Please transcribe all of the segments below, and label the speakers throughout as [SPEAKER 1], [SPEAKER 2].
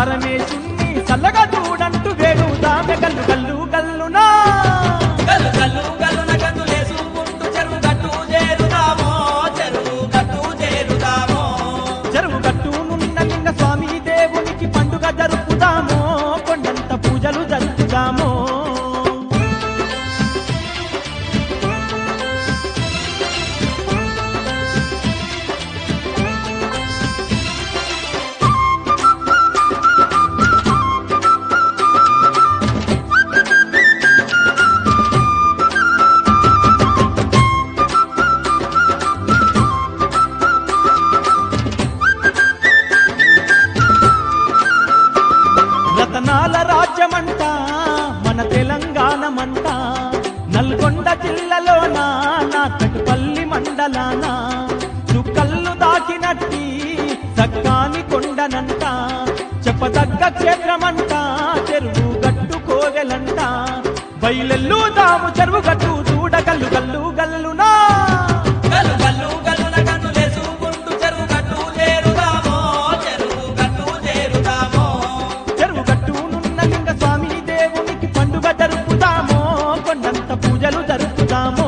[SPEAKER 1] పరమేశుణ్ణి చల్లగా చూడంటూ వేడుదామె గల్లు గల్లు గల్లునా
[SPEAKER 2] గల్లు గల్లు గల్లున గంతులేసుకుంటూ చెరువు గట్టు చేరుదామో చెరువు గట్టు చేరుదామో
[SPEAKER 1] చెరువు గట్టునున్న లింగ స్వామి దేవునికి పండుగ జరుపుదామో కొండంత పూజలు జరుపుదామో రతనాల రాజ్యమంట మన తెలంగాణమంట నల్గొండ జిల్లాలోన నా కటుపల్లి మండలాన చుక్కల్లు దాకినట్టి సక్కాని కొండనంట చెప్పదగ్గ క్షేత్రమంట చెరువు గట్టు కోవెలంట బయలెల్లు దాము చెరువు గట్టు చూడగల్లు గల్లు గల్లునా
[SPEAKER 2] గల్లు గల్లు గల్లున గంతులేసుకుంటూ చెరువు గట్టు చేరుదామో చెరువు గట్టు చేరుదామో
[SPEAKER 1] చెరువు గట్టునున్న లింగ స్వామి దేవునికి పండుగ జరుపుదామో కొండంత పూజలు జరుపుదామో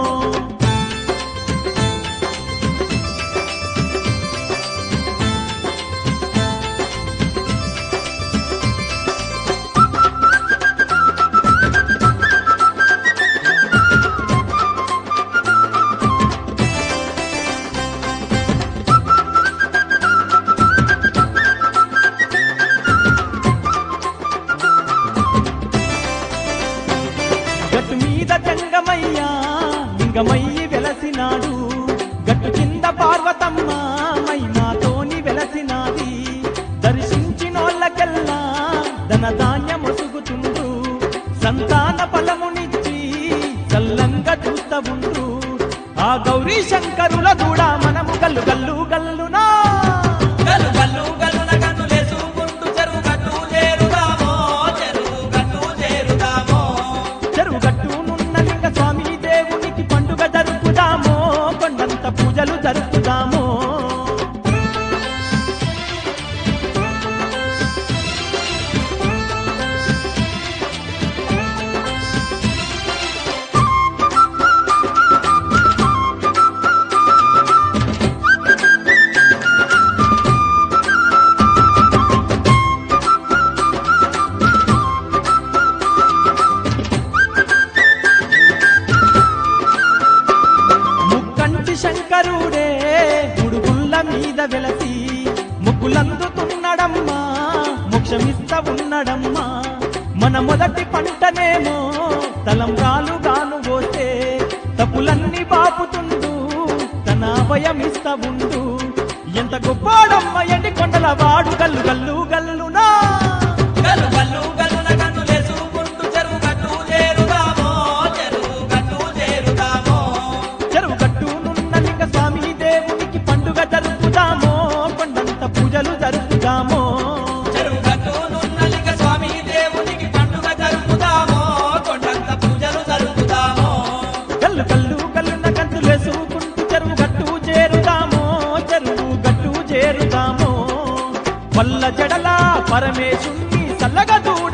[SPEAKER 1] గట్టు మీద జంగమయ్యా లింగమయ్యి వెలసినాడు గట్టు కింద పార్వతమ్మ మైనాతోని వెలసినాది దర్శించినోళ్ళకెల్లా ధన ధాన్యం ఒసుగుతుండ్రు సంతాన ఫలమునిచ్చి చల్లంగా చూస్తా ఉండ్రు ఆ గౌరీ శంకరుల కూడా మనము గల్లు గల్లు గల్లునా
[SPEAKER 2] గల్లు గల్లు గల్లున గంతులేసుకుంటూ చెరువు గట్టు చేరుదామో చెరువు గట్టు చేరుదామో
[SPEAKER 1] చెరువు గట్టునున్న లింగ స్వామి దేవునికి పండుగ జరుపుదామో కొండంత పూజలు జరుపుదామో ముక్కంటి శంకరుడే గుడుగుల్ల మీద వెలసి ముగ్గులందుతున్నాడమ్మా మోక్షమిస్త ఉన్నడమ్మా మన మొదటి పంటనేమో తలంబ్రాలుగాను పోతే తప్పులన్నీ బాపుతుండు తన అభయమిస్త ఉండు ఎంత గొప్పోడమ్మ ఎండి కొండల వాడు గల్లు గల్లు గల్లునా
[SPEAKER 2] గల్లు గల్లు గల్లున గంతులేసుకుంటూ చెరువు గట్టు చేరుదామో చెరువు గట్టు చేరుదామో
[SPEAKER 1] చెరువు గట్టునున్న లింగ స్వామి దేవునికి పండుగ జరుపుదామో కొండంత పూజలు జరుపుదామో
[SPEAKER 2] చెరువు గట్టు నున్నలింగ స్వామి దేవునికి పండుగ జరుపుదామో కొండంత పూజలు జరుపుదామో
[SPEAKER 1] కల్లు కల్లు కల్లున్న కంతులేసుకుంటూ చెరువు గట్టు చేరుదామో చెరువు గట్టు చేరుదామో వల్ల జడల పరమేశుణ్ణి చల్లగా చూడ